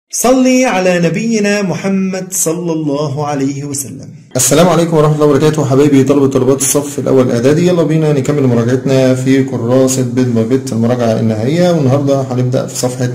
صلي على نبينا محمد صلى الله عليه وسلم السلام عليكم ورحمة الله وبركاته حبايبي طلبة طلبات الصف الأول الإعدادي يلا بينا نكمل مراجعتنا في كراسة بيت باي بيت المراجعة النهائية والنهاردة هنبدأ في صفحة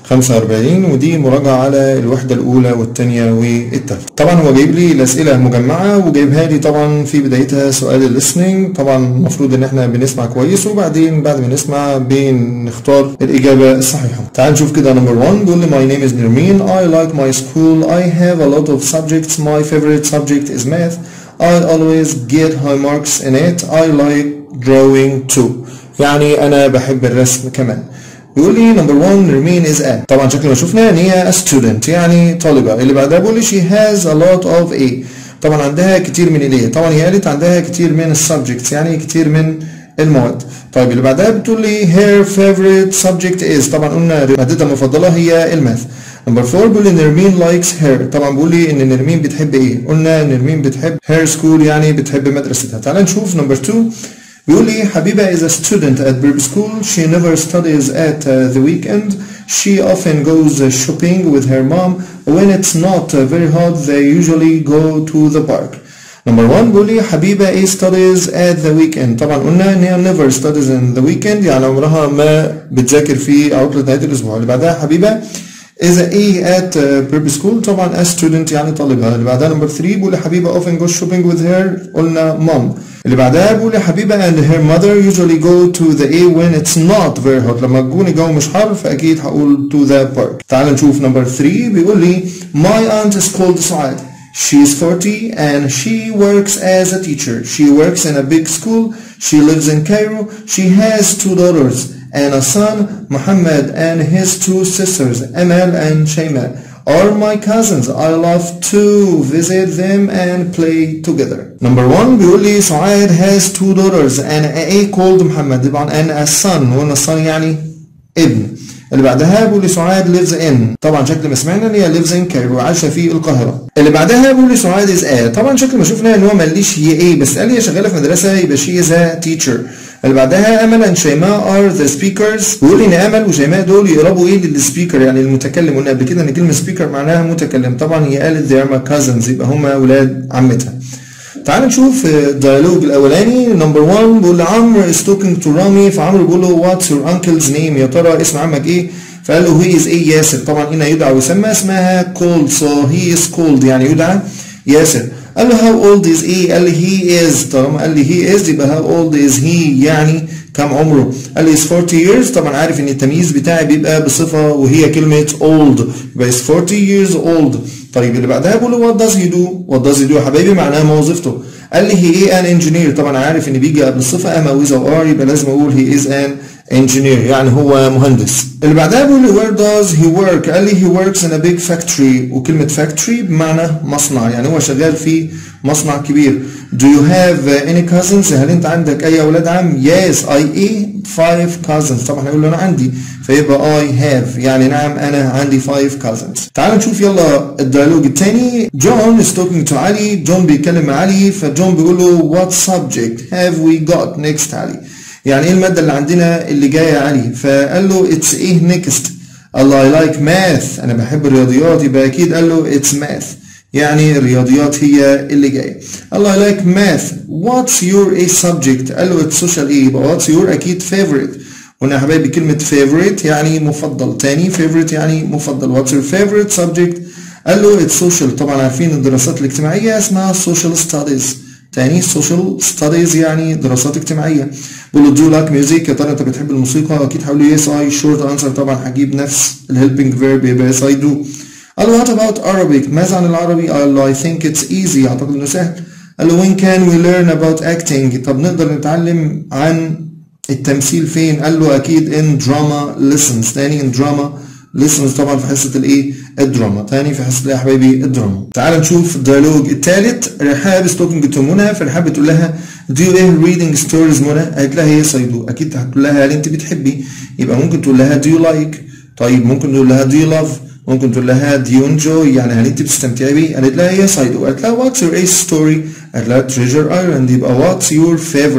45 ودي مراجعة على الوحدة الأولى والثانية والثالثة طبعا هو جايب لي الأسئلة مجمعة وجايبها لي طبعا في بدايتها سؤال الليسننج طبعا المفروض إن احنا بنسمع كويس وبعدين بعد ما نسمع بنختار الإجابة الصحيحة تعال نشوف كده نمبر 1 بيقول لي my name is Nermin I like my school I have a lot of subjects my favorite subject is math I always get high marks in it I like drawing too يعني أنا بحب الرسم كمان بيقول لي نمبر 1 ريمين از ا طبعا شكل ما شفنا ان هي ستودنت يعني طالبه اللي بعدها بيقول لي شي هاز ا لوت اوف اي طبعا عندها كتير من الايه طبعا هي قالت عندها كتير من السبجكتس يعني كتير من المواد طيب اللي بعدها بتقول لي her favorite subject is طبعا قلنا مادتها المفضله هي الماث نمبر 4 بيقول لي نرمين لايكس هير طبعا بيقول لي ان نرمين بتحب ايه قلنا نرمين بتحب هير سكول يعني بتحب مدرستها تعال نشوف نمبر 2 بيقول لي حبيبة is a student at Burb School. She never studies at uh, the weekend. She often goes uh, shopping with her mom. When it's not uh, very hot, they usually go to the park. Number one بيقول لي حبيبة is studies at the weekend. طبعا قلنا ان هي never studies in the weekend يعني عمرها ما بتذاكر في عطلة نهاية الأسبوع. اللي بعدها حبيبة is a A at uh, prep school طبعا a student يعني طالبة اللي بعدها نمبر 3 بيقول لي حبيبة often goes shopping with her قلنا mom اللي بعدها بيقول لي حبيبة and her mother usually go to the A when it's not very hot لما تكون الجو مش حر فأكيد هقول to the park تعال نشوف نمبر 3 بيقول لي my aunt is called سعاد She's 40 and she works as a teacher. She works in a big school. She lives in Cairo. She has two daughters and a son, Muhammad, and his two sisters, Amal and Shayma, are my cousins. I love to visit them and play together. Number one بيقول لي سعاد has two daughters and a called محمد طبعا and a son وقلنا الصن يعني ابن. اللي بعدها بيقول لي سعاد lives in طبعا شكل ما سمعنا ان هي lives in Cairo عايشه في القاهره. اللي بعدها بيقول لي سعاد is a طبعا شكل ما شفنا ان هو ما قاليش هي ايه بس قال لي هي شغاله في مدرسه يبقى she is a teacher. اللي بعدها امل and شيماء are the speakers بيقول ان امل وشيماء دول يقربوا ايه للسبيكر يعني المتكلم قلنا قبل كده ان كلمه سبيكر معناها متكلم طبعا هي قالت they are my cousins يبقى هم اولاد عمتها تعال نشوف الديالوج الاولاني نمبر 1 بيقول لعمرو is talking to رامي فعمرو بيقول له what's your uncle's name يا ترى اسم عمك ايه فقال له he is ايه ياسر طبعا هنا يدعى ويسمى اسمها called so he is called يعني يدعى ياسر قال له how old is ايه قال لي he is طالما قال لي he is يبقى how old is he يعني كم عمره قال لي is 40 years طبعا عارف ان التمييز بتاعي بيبقى بصفة وهي كلمة old يبقى is 40 years old طيب اللي بعدها بقول له what does he do what does he do يا حبايبي معناها ما وظيفته قال لي he is an engineer طبعا عارف ان بيجي قبل الصفة اما with or يبقى لازم اقول he is an engineer يعني هو مهندس اللي بعدها بيقول لي where does he work قال لي he works in a big factory وكلمة factory بمعنى مصنع يعني هو شغال في مصنع كبير do you have any cousins هل انت عندك اي اولاد عم yes I eat five cousins طبعا هيقول له انا عندي فيبقى I have يعني نعم انا عندي five cousins تعال نشوف يلا الديالوج الثاني جون is talking to علي جون بيتكلم مع علي فجون بيقول له what subject have we got next علي يعني ايه المادة اللي عندنا اللي جاية يا علي فقال له it's ايه next قال له I like math انا بحب الرياضيات يبقى اكيد قال له it's math يعني الرياضيات هي اللي جاية قال له I like math what's your a subject قال له it's social ايه يبقى what's your اكيد favorite هنا يا حبايبي كلمة favorite يعني مفضل تاني favorite يعني مفضل what's your favorite subject قال له it's social طبعا عارفين الدراسات الاجتماعية اسمها social studies تاني social studies يعني دراسات اجتماعية بقول له do you like music يا ترى انت بتحب الموسيقى اكيد هقول له yes I short answer طبعا هجيب نفس الهيلبنج verb يبقى yes I do قال له what about Arabic ماذا عن العربي قال له I think it's easy اعتقد انه سهل قال له when can we learn about acting طب نقدر نتعلم عن التمثيل فين قال له اكيد in drama lessons تاني in drama lessons طبعا في حصه الايه الدراما تاني في حصه الايه يا حبايبي الدراما تعال نشوف الديالوج الثالث رحاب ستوكينج تو منى فرحاب بتقول لها do you ايه reading stories منى قالت لها yes I do اكيد هتقول لها هل انت بتحبي يبقى ممكن تقول لها do you like طيب ممكن تقول لها do you love ممكن تقول لها do you enjoy يعني هل انت بتستمتعي بيه قالت لها yes I do قالت لها what's your ace story قالت لها treasure island يبقى what's your favorite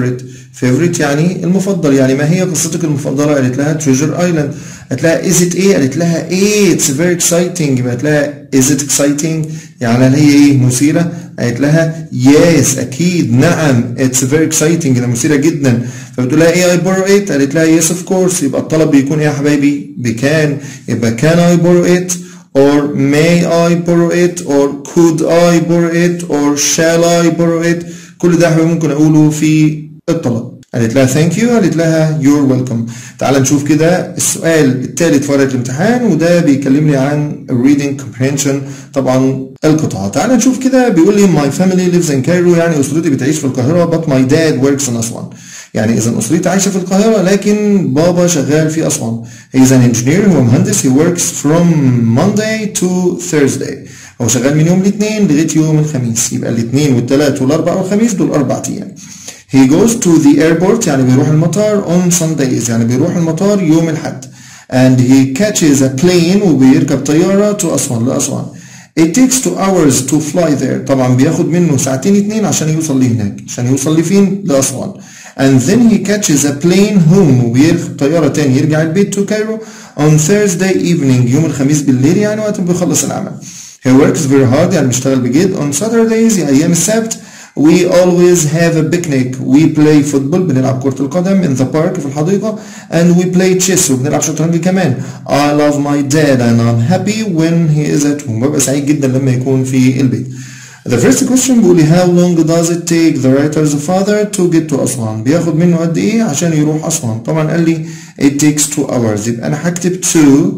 favorite يعني المفضل يعني ما هي قصتك المفضلة قالت لها treasure island قالت لها is it ايه قالت لها ايه it's very exciting يبقى قالت لها is it exciting يعني هل هي ايه مثيرة قالت لها yes اكيد نعم it's very exciting ده مثيرة جدا فبتقول لها ايه I borrow it قالت لها yes of course يبقى الطلب بيكون ايه يا حبايبي بكان يبقى can I borrow it or may I borrow it or could I borrow it or shall I borrow it كل ده احنا ممكن اقوله في الطلب قالت لها ثانك يو قالت لها يور ويلكم تعال نشوف كده السؤال الثالث في ورقه الامتحان وده بيكلمني عن reading comprehension طبعا القطعه تعال نشوف كده بيقول لي my family lives in Cairo يعني اسرتي بتعيش في القاهره but my dad works in أسوان يعني اذا اسرتي عايشه في القاهره لكن بابا شغال في اسوان he is an engineer هو مهندس he works from Monday to Thursday هو شغال من يوم الاثنين لغايه يوم الخميس يبقى الاثنين والثلاث والاربع والخميس دول اربع ايام He goes to the airport يعني بيروح المطار on Sundays يعني بيروح المطار يوم الحد and he catches a plane وبيركب طيارة to أسوان لأسوان It takes two hours to fly there طبعا بياخد منه ساعتين اتنين عشان يوصل لهناك عشان يوصل لفين لأسوان and then he catches a plane home وبيركب طيارة تاني يرجع البيت to Cairo on Thursday evening يوم الخميس بالليل يعني وقت ما بيخلص العمل He works very hard يعني بيشتغل بجد on Saturdays يعني أيام السبت We always have a picnic. We play football بنلعب كرة القدم in the park في الحديقة and we play chess وبنلعب شطرنج كمان. I love my dad and I'm happy when he is at home. ببقى سعيد جدا لما يكون في البيت. The first question بيقول لي how long does it take the writer's father to get to أسوان؟ بياخد منه قد إيه عشان يروح أسوان؟ طبعا قال لي it takes two hours يبقى أنا هكتب two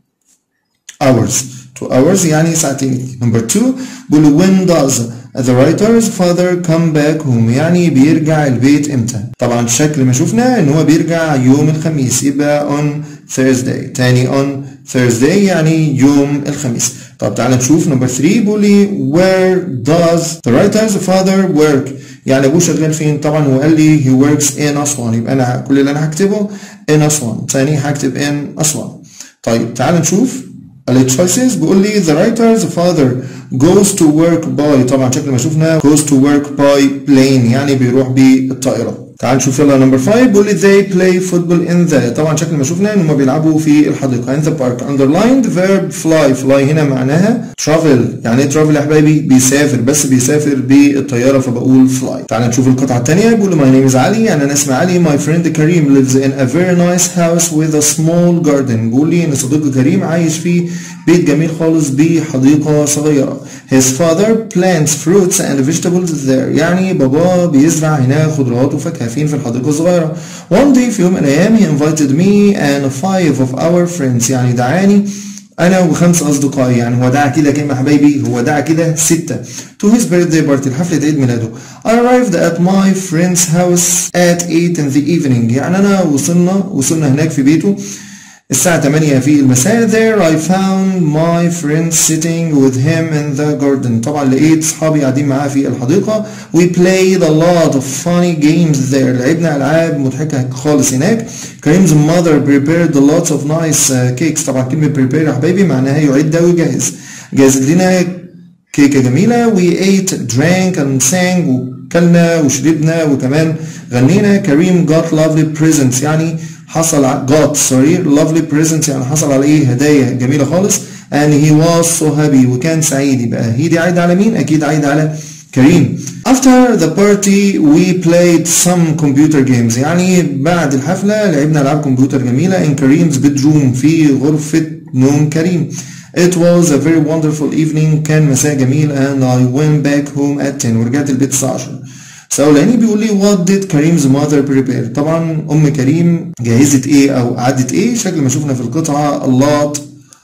hours. two hours يعني ساعتين. Number two بيقول لي when does The writer's father come back home يعني بيرجع البيت امتى طبعا شكل ما شفنا ان هو بيرجع يوم الخميس يبقى on Thursday تاني on Thursday يعني يوم الخميس طب تعالى نشوف نمبر 3 بيقول لي where does the writer's father work يعني ابوه شغال فين طبعا هو قال لي he works in أسوان يبقى انا كل اللي انا هكتبه in أسوان تاني هكتب in أسوان طيب تعالى نشوف التشويسز بيقول لي the writer's father goes to work by طبعا شكل ما شفنا goes to work by plane يعني بيروح بالطائرة تعال نشوف يلا نمبر 5 بيقول لي they play football in the طبعا شكل ما شفنا ان هم بيلعبوا في الحديقة in the park underlined verb fly fly هنا معناها travel يعني ايه travel يا حبايبي بيسافر بس بيسافر بالطيارة فبقول fly تعال نشوف القطعة الثانية بيقول لي my name is علي يعني انا اسمي علي my friend كريم lives in a very nice house with a small garden بيقول لي ان صديقي كريم عايش في بيت جميل خالص بحديقة صغيرة his father plants fruits and vegetables there يعني بابا بيزرع هنا خضروات وفاكهة فين في الحديقة الصغيرة one day في يوم من الأيام he invited me and five of our friends يعني دعاني أنا وخمس أصدقائي يعني هو دعا كده كام يا حبايبي هو دعا كده ستة to his birthday party لحفلة عيد ميلاده I arrived at my friend's house at 8 in the evening يعني أنا وصلنا وصلنا هناك في بيته الساعة 8 في المساء there I found my friend sitting with him in the garden طبعا لقيت صحابي قاعدين معاه في الحديقة we played a lot of funny games there لعبنا ألعاب مضحكة خالص هناك كريم's mother prepared lots of nice cakes طبعا كلمة prepare يا حبايبي معناها يعد ويجهز جهزت لنا كيكة جميلة we ate drank and sang وكلنا وشربنا وكمان غنينا كريم got lovely presents يعني حصل ع... got sorry lovely presents يعني حصل على ايه هدايا جميلة خالص and he was so happy وكان سعيد يبقى هي دي عايدة على مين؟ أكيد عايدة على كريم after the party we played some computer games يعني بعد الحفلة لعبنا ألعاب كمبيوتر جميلة in Karim's bedroom في غرفة نوم كريم It was a very wonderful evening كان مساء جميل and I went back home at 10 ورجعت البيت الساعة 10 سؤالاني بيقول لي what did Karim's mother prepare طبعا أم كريم جهزت إيه أو عدت إيه شكل ما شفنا في القطعة a lot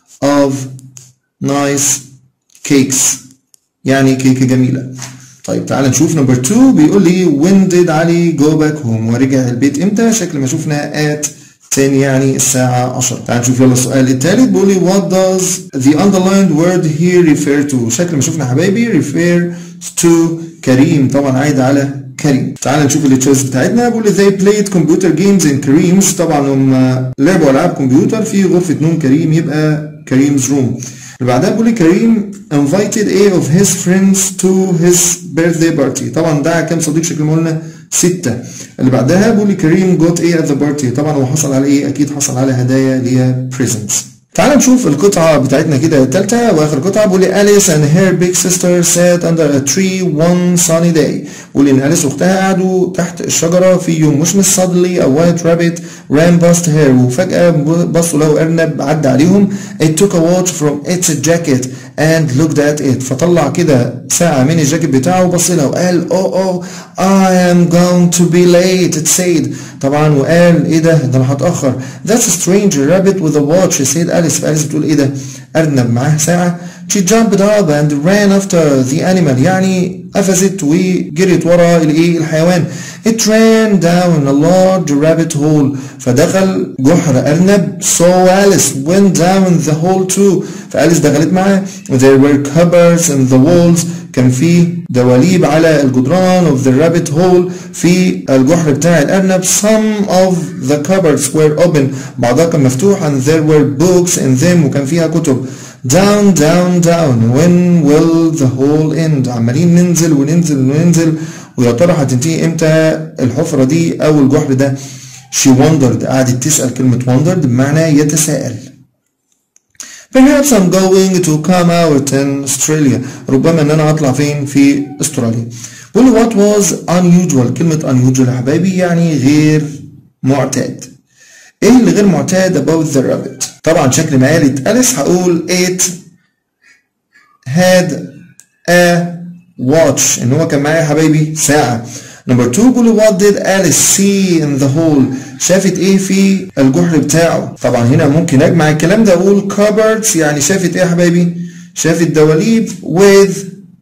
of nice cakes يعني كيكة جميلة طيب تعال نشوف نمبر 2 بيقول لي when did علي go back home ورجع البيت امتى شكل ما شفنا at 10 يعني الساعة 10 تعال نشوف يلا السؤال الثالث بيقول لي what does the underlined word here refer to شكل ما شفنا حبايبي refer to كريم طبعا عايد على كريم تعال نشوف التشويس بتاعتنا بيقول لي they played computer games in كريم's طبعا هم لعبوا العاب كمبيوتر في غرفة نوم كريم يبقى كريم's room اللي بعدها بيقول لي كريم invited a of his friends to his birthday party طبعا دعا كام صديق شكل ما قلنا ستة اللي بعدها بيقول لي كريم جوت ايه at the party طبعا هو حصل على ايه اكيد حصل على هدايا اللي هي presents تعال نشوف القطعة بتاعتنا كده التالتة واخر قطعة بيقول لي Alice and her big sister sat under a tree one sunny day بيقول لي ان أليس واختها قعدوا تحت الشجرة في يوم مشمس suddenly a white rabbit ran past her وفجأة بصوا له أرنب عدى عليهم it took a watch from its jacket and looked at it فطلع كده ساعة من الجاكيت بتاعه وبص لها وقال oh oh I am going to be late it said طبعا وقال ايه ده ده انا هتأخر that's a strange rabbit with a watch said أليس فأليس بتقول ايه ده أرنب معاه ساعة she jumped up and ran after the animal يعني قفزت وجريت ورا الايه الحيوان it ran down a large rabbit hole فدخل جحر أرنب so Alice went down the hole too فأليس دخلت معاه there were cupboards in the walls كان في دواليب على الجدران of the rabbit hole في الجحر بتاع الأرنب some of the cupboards were open بعضها كان مفتوح and there were books in them وكان فيها كتب down down down when will the hole end عمالين ننزل وننزل وننزل ويا ترى هتنتهي امتى الحفرة دي أو الجحر ده she wondered قعدت تسأل كلمة wondered بمعنى يتساءل Perhaps I'm going to come out in Australia ربما ان انا هطلع فين في استراليا بقول what was unusual كلمة unusual يا حبايبي يعني غير معتاد ايه اللي غير معتاد about the rabbit طبعا شكل ما قالت أليس هقول it had a watch ان هو كان معايا يا حبايبي ساعة نمبر 2 بيقول what did Alice see in the hole شافت ايه في الجحر بتاعه طبعا هنا ممكن اجمع الكلام ده اقول cupboards يعني شافت ايه يا حبايبي شافت دواليب with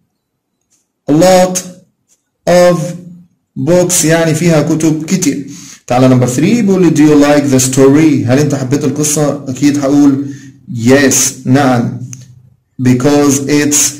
a lot of books يعني فيها كتب كتير تعالى نمبر 3 بيقول لي do you like the story هل انت حبيت القصة اكيد هقول yes نعم because it's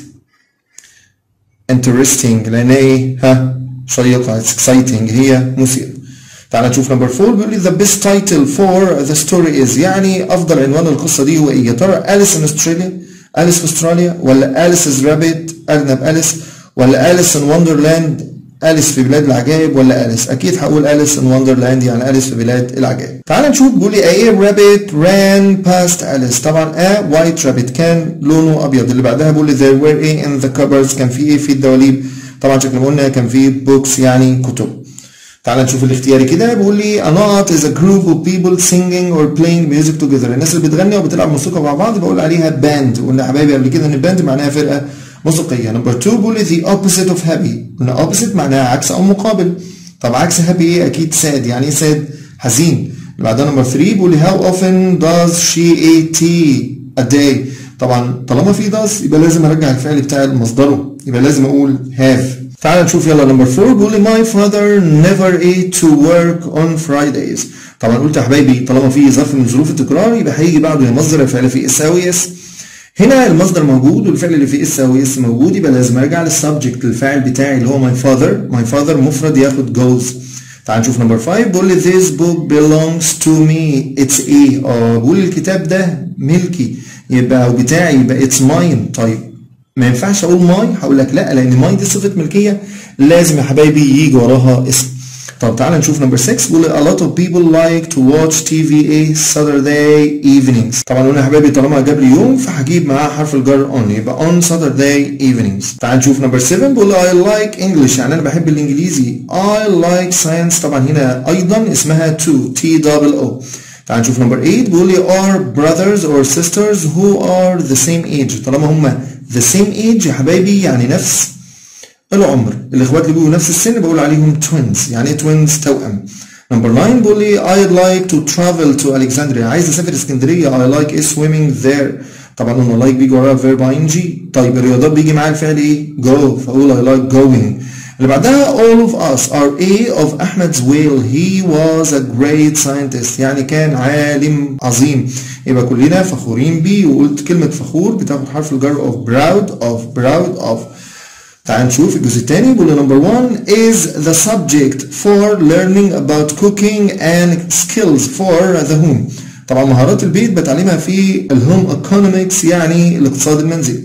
interesting لان ايه ها شيقة it's exciting هي مثيرة تعال نشوف نمبر 4 بيقول لي the best title for the story is يعني افضل عنوان القصة دي هو ايه يا ترى أليس in Australia أليس في استراليا ولا أليس's rabbit أرنب أليس ولا أليس in wonderland أليس في بلاد العجائب ولا أليس أكيد هقول أليس in wonderland يعني أليس في بلاد العجائب تعال نشوف بيقول لي a rabbit ran past أليس طبعا a white rabbit كان لونه أبيض اللي بعدها بيقول لي there were a in the cupboards كان في ايه في الدواليب طبعا شكل ما قلنا كان في بوكس يعني كتب تعال نشوف الاختياري كده بيقول لي a knot is a group of people singing or playing music together الناس اللي بتغني وبتلعب موسيقى مع بعض بقول عليها باند قلنا حبايبي قبل كده ان الباند معناها فرقه موسيقيه نمبر 2 بيقول لي the opposite of happy قلنا opposite معناها عكس او مقابل طب عكس happy ايه اكيد sad يعني ايه sad حزين اللي بعدها نمبر 3 بيقول لي how often does she eat tea a day طبعا طالما في does يبقى لازم ارجع الفعل بتاع مصدره يبقى لازم اقول have تعال نشوف يلا نمبر 4 بيقول لي my father never ate to work on Fridays طبعا قلت يا حبايبي طالما في ظرف من ظروف التكرار يبقى هيجي بعده يا مصدر الفعل في اس او اس هنا المصدر موجود والفعل اللي في اس او اس موجود يبقى لازم ارجع للسبجكت للفاعل بتاعي اللي هو my father my father مفرد ياخد goes تعال نشوف نمبر 5 بيقول لي this book belongs to me it's ايه اه بيقول لي الكتاب ده ملكي يبقى بتاعي يبقى it's mine طيب ما ينفعش اقول ماي هقول لك لا لان ماي دي صفه ملكيه لازم يا حبايبي يجي وراها اسم طب تعالى نشوف نمبر 6 بيقول a lot of people like to watch TVA Saturday evenings طبعا قلنا يا حبايبي طالما جاب لي يوم فهجيب معاه حرف الجر on يبقى on Saturday evenings تعال نشوف نمبر 7 بيقول I like English يعني انا بحب الانجليزي I like science طبعا هنا ايضا اسمها to T double O تعال نشوف نمبر 8 بيقول لي are brothers or sisters who are the same age طالما هم the same age يا حبايبي يعني نفس العمر الاخوات اللي بيقولوا نفس السن بقول عليهم twins يعني twins توأم نمبر 9 بيقول لي I'd like to travel to Alexandria عايز اسافر اسكندريه I like swimming there طبعا قلنا like بيجي وراها verb ing طيب الرياضات بيجي معاها الفعل ايه go فاقول I like going اللي بعدها all of us are a of أحمد زويل he was a great scientist يعني كان عالم عظيم يبقى كلنا فخورين بيه وقلت كلمة فخور بتاخد حرف الجر of proud of proud of تعال نشوف الجزء الثاني بيقول نمبر 1 is the subject for learning about cooking and skills for the home طبعا مهارات البيت بتعلمها في الهوم economics يعني الاقتصاد المنزلي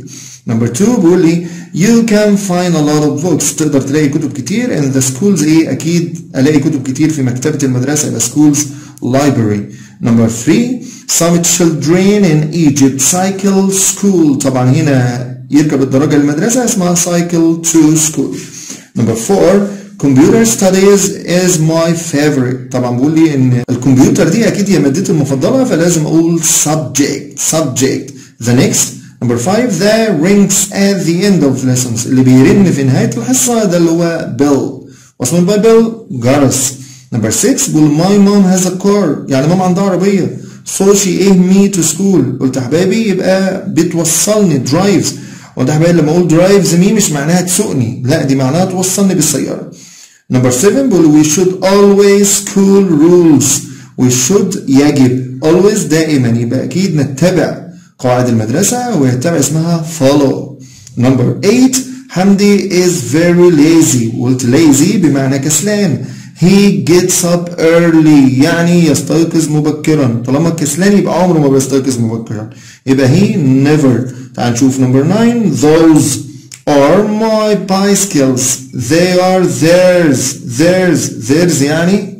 number two بيقول لي you can find a lot of books تقدر تلاقي كتب كتير in the schools ايه اكيد الاقي كتب كتير في مكتبة المدرسة يبقى schools library number three some children in Egypt cycle school طبعا هنا يركب الدراجة للمدرسة اسمها cycle to school number four computer studies is my favorite طبعا بقول لي ان الكمبيوتر دي اكيد هي مادتي المفضلة فلازم اقول subject subject the next number five the rings at the end of lessons اللي بيرن في نهاية الحصة ده اللي هو bell واسم البايبل جرس number six بقول my mom has a car يعني ماما عندها عربية so she ايه me to school قلت يا حبايبي يبقى بتوصلني drives وانت يا حبايبي لما اقول drives me مش معناها تسوقني لا دي معناها توصلني بالسيارة number seven بقول we should always school rules we should يجب always دائما يبقى اكيد نتبع قواعد المدرسة ويتبع اسمها follow number eight حمدي is very lazy قلت lazy بمعنى كسلان he gets up early يعني يستيقظ مبكرا طالما كسلان يبقى عمره ما بيستيقظ مبكرا يبقى he never تعال نشوف number nine those are my bicycles they are theirs theirs theirs يعني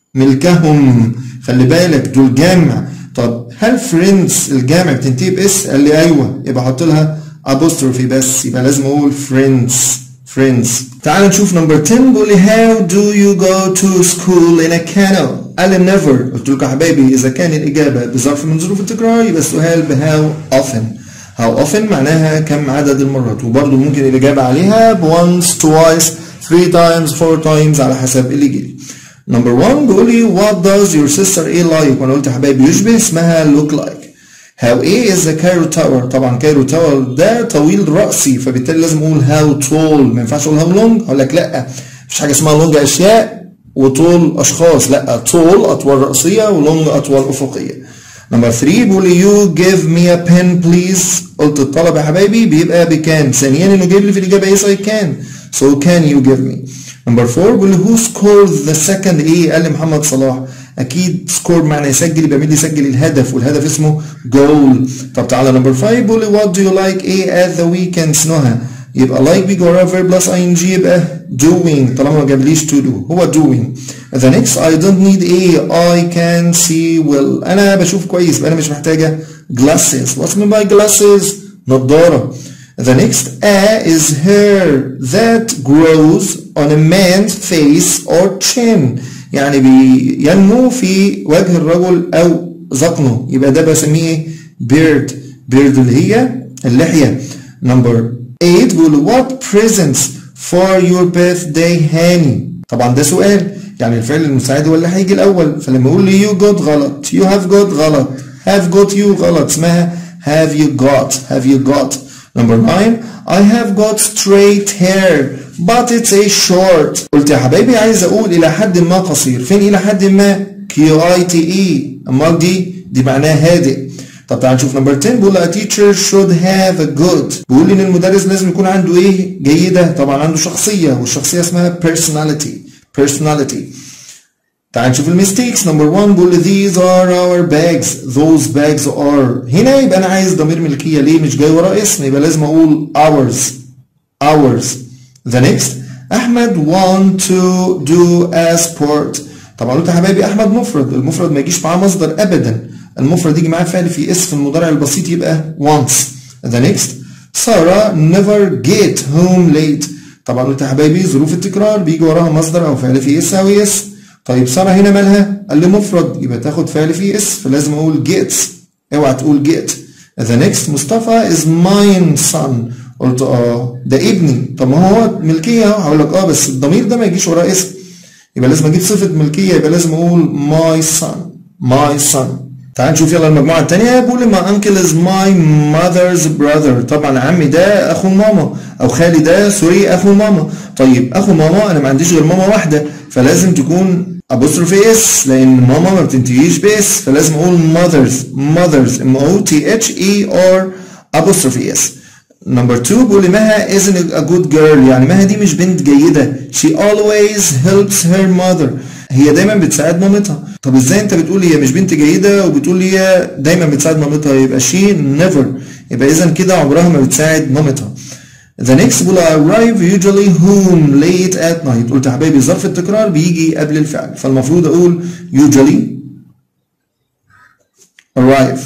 ملكهم خلي بالك دول جامع طب هل friends الجامع بتنتهي باس قال لي ايوه يبقى احط لها apostrophe بس يبقى لازم اقول friends friends تعال نشوف نمبر 10 بيقول لي how do you go to school in a canoe قال لي never قلت لكم يا حبايبي اذا كان الاجابه بظرف من ظروف التكرار يبقى السؤال ب how often how often معناها كم عدد المرات وبرضه ممكن الاجابه عليها ب once twice three times four times على حسب اللي يجي نمبر 1 بيقول لي what does your sister ايه like وانا قلت يا حبايبي يشبه اسمها look like how ايه is the Cairo tower طبعا كايرو تاور ده طويل رأسي فبالتالي لازم اقول how tall ما ينفعش اقول how long اقول لك لا مفيش حاجه اسمها long اشياء وطول اشخاص لا tall اطول رأسيه ولونج اطول افقيه نمبر 3 بيقول لي you give me a pen please قلت الطلب يا حبايبي بيبقى بكان ثانيا انه جايب لي في الاجابه yes I can so can you give me نمبر 4 بيقول لي who scored the second ايه قال لي محمد صلاح اكيد سكور معنى يسجل يبقى مين اللي يسجل الهدف والهدف اسمه جول طب تعالى نمبر 5 بيقول لي what do you like ايه at the weekends نهى يبقى like بيجي وراه verb plus ing يبقى doing طالما ما جابليش to do هو doing the next I don't need a I can see well انا بشوف كويس يبقى انا مش محتاجه glasses what's mean by glasses نضاره The next A is hair that grows on a man's face or chin يعني بينمو في وجه الرجل أو ذقنه يبقى ده بسميه ايه؟ beard beard اللي هي اللحية number 8 بيقول what presents for your birthday هاني طبعا ده سؤال يعني الفعل المساعد هو اللي هيجي الأول فلما يقول لي you got غلط you have got غلط have got you غلط اسمها have you got have you got Number 9 I have got straight hair but it's a short قلت يا حبايبي عايز اقول الى حد ما قصير فين الى حد ما Q I T E امال دي دي معناها هادئ طب تعال نشوف نمبر 10 بيقول a teacher should have a good بيقول ان المدرس لازم يكون عنده ايه جيدة طبعا عنده شخصية والشخصية اسمها personality personality تعال نشوف الميستيكس نمبر 1 بيقول these are our bags those bags are هنا يبقى انا عايز ضمير ملكيه ليه مش جاي وراه اسم يبقى لازم اقول ours ours the next احمد want to do a sport طبعا قلت يا حبايبي احمد مفرد المفرد ما يجيش معاه مصدر ابدا المفرد يجي معاه فعل في اس في المضارع البسيط يبقى wants the next سارة never get home late طبعا قلت يا حبايبي ظروف التكرار بيجي وراها مصدر او فعل في اس او اس طيب سارة هنا مالها؟ قال لي مفرد يبقى تاخد فعل فيه اس فلازم اقول gets اوعى تقول get the next مصطفى is mine son قلت اه ده ابني طب ما هو ملكية اهو هقول لك اه بس الضمير ده ما يجيش وراه اسم يبقى لازم اجيب صفة ملكية يبقى لازم اقول my son my son تعال نشوف يلا المجموعة التانية بيقول لي my uncle is my mother's brother طبعا عمي ده اخو ماما او خالي ده سوري اخو ماما طيب اخو ماما انا ما عنديش غير ماما واحدة فلازم تكون apostrophe اس لان ماما ما بتنتهيش باس فلازم اقول mothers mothers m o t h e r apostrophe s number 2 بيقول لي مها isn't a good girl يعني مها دي مش بنت جيدة she always helps her mother هي دايما بتساعد مامتها طب ازاي انت بتقول هي مش بنت جيده وبتقول هي دايما بتساعد مامتها يبقى she never يبقى اذا كده عمرها ما بتساعد مامتها The next will arrive usually home late at night قلت يا حبايبي ظرف التكرار بيجي قبل الفعل فالمفروض اقول usually arrive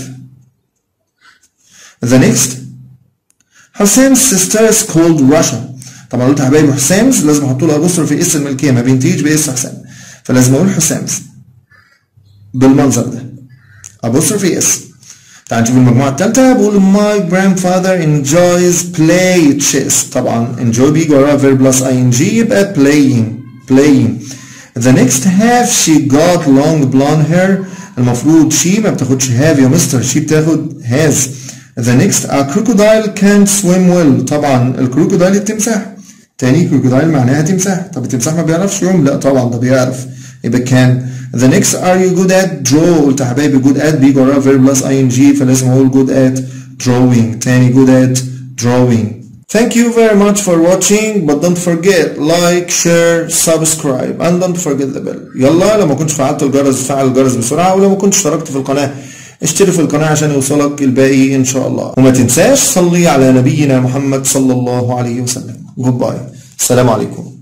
The next حسام's sister is called Russia طبعا قلت يا حبايبي حسام's لازم احط له ابوستروف في اسم الملكيه ما بينتهيش باس حسام فلازم اقول حسام's بالمنظر ده ابوستروف في اس تعال نشوف المجموعة الثالثة بقول my grandfather enjoys play chess طبعا enjoy بيجي وراها verb plus ing يبقى playing playing the next half she got long blonde hair المفروض she ما بتاخدش have يا مستر she بتاخد has the next a crocodile can't swim well طبعا الكروكودايل التمساح تاني كروكودايل معناها تمساح طب التمساح ما بيعرفش يعوم لا طبعا ده بيعرف يبقى can The next are you good at draw قلت يا حبايبي good at بيجي وراها verb plus ing فلازم اقول good at drawing تاني good at drawing Thank you very much for watching but don't forget like share subscribe and don't forget the bell يلا لو ما كنتش فعلت الجرس فعل الجرس بسرعة ولو ما كنتش اشتركت في القناة اشترك في القناة عشان يوصلك الباقي ان شاء الله وما تنساش صلي على نبينا محمد صلى الله عليه وسلم Goodbye السلام عليكم